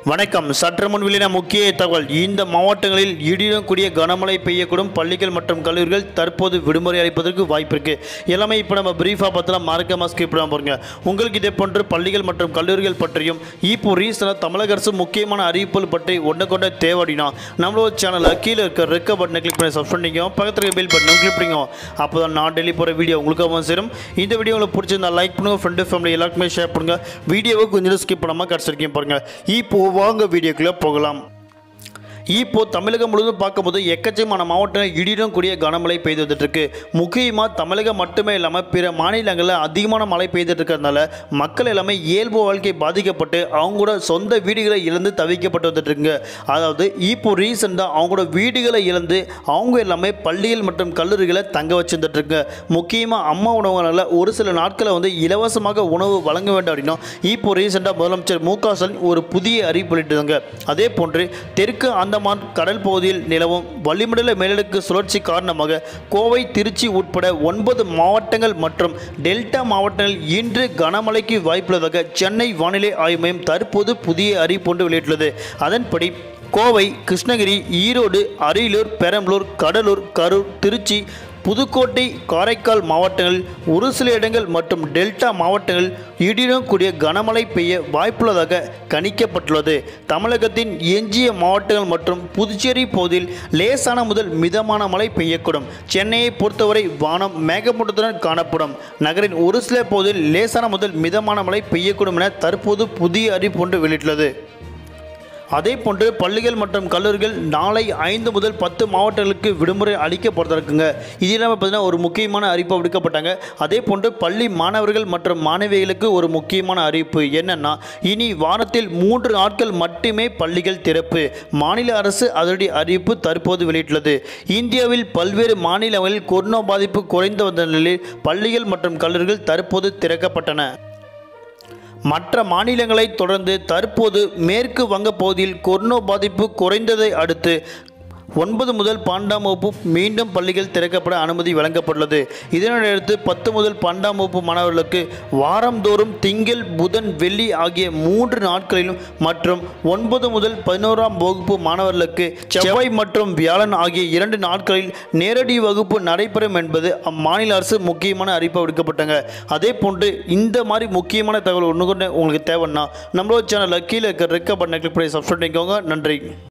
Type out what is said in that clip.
வணக்கம் சற்று முன் வெளியான முக்கிய தகவல் இந்த மாவட்டங்களில் இடியுடன் கூடிய கனமழை பெய்யக்கூடும் பள்ளிகள் மற்றும் கல்லூரிகள் தற்போது விடுமுறை அளிப்பதற்கு வாய்ப்பு இருக்கு எல்லாமே இப்போ நம்ம பிரீஃபாக பார்த்தலாம் மறக்காம ஸ்கிப் பண்ணாம பாருங்க உங்களுக்கு இதே போன்று பள்ளிகள் மற்றும் கல்லூரிகள் பற்றியும் இப்போ ரீசனாக தமிழக அரசு முக்கியமான அறிவிப்புகள் பற்றி ஒன்று கொண்ட தேவைடினா நம்மளோட சேனலை கீழே இருக்க ரெக்க பட்டனை கிளிக் பண்ணி சப்ஸ்கிரைப் பண்ணிக்கோ பக்கத்தில் இருக்க பெல் பட்டனும் கிளிக் பண்ணிக்கோ அப்போ தான் நான் டெய்லி போகிற வீடியோ உங்களுக்கு வந்து சேரும் இந்த வீடியோ உங்களுக்கு பிடிச்சிருந்தா லைக் பண்ணுங்க ஃப்ரெண்டு ஃபேமிலி எல்லாருக்குமே ஷேர் பண்ணுங்க வீடியோவை கொஞ்சம் ஸ்கிப் பண்ணாமல் கடைசிருக்கேன் பாருங்க இப்போ வாங்க வீடியோக்குள்ளே போகலாம் இப்போ தமிழகம் முழுவதும் பார்க்கும்போது எக்கச்சக்கமான மாவட்டங்கள் இடியுடன் கூடிய கனமழை பெய்து வந்துட்டு இருக்கு முக்கியமாக தமிழகம் மட்டுமே இல்லாமல் பிற மாநிலங்களில் அதிகமான மழை பெய்துட்டு இருக்கிறதுனால மக்கள் எல்லாமே இயல்பு வாழ்க்கை பாதிக்கப்பட்டு அவங்களோட சொந்த வீடுகளை இழந்து தவிக்கப்பட்டு வந்துட்டு இருக்குங்க அதாவது இப்போ ரீசெண்டாக அவங்களோட வீடுகளை இழந்து அவங்க எல்லாமே பள்ளிகள் மற்றும் கல்லூரிகளை தங்க வச்சுருந்துட்டு இருக்கு முக்கியமாக அம்மா உணவகங்களில் ஒரு சில நாட்களை வந்து இலவசமாக உணவு வழங்க வேண்டும் அப்படின்னா இப்போ ரீசெண்டாக முதலமைச்சர் மு க ஸ்டாலின் ஒரு புதிய அறிவிப்பு வெளியிட்டிருந்தாங்க அதே போன்று தெற்கு அந்தமான் கடல் பகுதியில் நிலவும் வளிமண்டல மேலடுக்கு சுழற்சி காரணமாக கோவை திருச்சி உட்பட ஒன்பது மாவட்டங்கள் மற்றும் டெல்டா மாவட்டங்களில் இன்று கனமழைக்கு வாய்ப்புள்ளதாக சென்னை வானிலை ஆய்வு மையம் தற்போது புதிய அறிவிப்பு ஒன்று வெளியிட்டுள்ளது அதன்படி கோவை கிருஷ்ணகிரி ஈரோடு அரியலூர் பெரம்பலூர் கடலூர் கரூர் திருச்சி புதுக்கோட்டை காரைக்கால் மாவட்டங்களில் ஒரு சில இடங்கள் மற்றும் டெல்டா மாவட்டங்களில் இடியுடன் கூடிய கனமழை பெய்ய வாய்ப்புள்ளதாக கணிக்கப்பட்டுள்ளது தமிழகத்தின் எஞ்சிய மாவட்டங்கள் மற்றும் புதுச்சேரி பகுதியில் லேசான முதல் மிதமான மழை பெய்யக்கூடும் சென்னையை பொறுத்தவரை வானம் மேகமூட்டத்துடன் காணப்படும் நகரின் ஒரு சில பகுதியில் லேசான முதல் மிதமான மழை பெய்யக்கூடும் என தற்போது புதிய அறிவிப்பு ஒன்று வெளியிட்டுள்ளது அதே போன்று பள்ளிகள் மற்றும் கல்லூரிகள் நாளை ஐந்து முதல் பத்து மாவட்டங்களுக்கு விடுமுறை அளிக்கப்படுறதுக்குங்க இது இல்லாமல் பார்த்தீங்கன்னா ஒரு முக்கியமான அறிவிப்பு விடுக்கப்பட்டாங்க அதே போன்று பள்ளி மாணவர்கள் மற்றும் மாணவிகளுக்கு ஒரு முக்கியமான அறிவிப்பு என்னன்னா இனி வாரத்தில் மூன்று நாட்கள் மட்டுமே பள்ளிகள் திறப்பு மாநில அரசு அதனுடைய அறிவிப்பு தற்போது வெளியிட்டுள்ளது இந்தியாவில் பல்வேறு மாநிலங்களில் கொரோனா பாதிப்பு குறைந்து வந்த நிலையில் பள்ளிகள் மற்றும் கல்லூரிகள் தற்போது திறக்கப்பட்டன மற்ற மாநிலங்களைத் தொடர்ந்து தற்போது மேற்கு வங்க பகுதியில் கொரோனா பாதிப்பு குறைந்ததை அடுத்து ஒன்பது முதல் பன்னெண்டாம் வகுப்பு மீண்டும் பள்ளிகள் திறக்கப்பட அனுமதி வழங்கப்பட்டுள்ளது இதனையடுத்து பத்து முதல் பன்னெண்டாம் வகுப்பு மாணவர்களுக்கு வாரந்தோறும் திங்கள் புதன் வெள்ளி ஆகிய மூன்று நாட்களிலும் மற்றும் ஒன்பது முதல் பதினோராம் வகுப்பு மாணவர்களுக்கு செவ்வாய் மற்றும் வியாழன் ஆகிய இரண்டு நாட்களில் நேரடி வகுப்பு நடைபெறும் என்பது அம்மாநில அரசு முக்கியமான அறிவிப்பு விடுக்கப்பட்டாங்க அதே போன்று இந்த மாதிரி முக்கியமான தகவல் ஒன்று கொண்டு உங்களுக்கு தேவைன்னா நம்மளோட சேனலில் கீழே இருக்க ரெக்க பட்டனை கிளிக் பண்ணி சப்ஸ்கிரைப் பண்ணிக்கோங்க நன்றி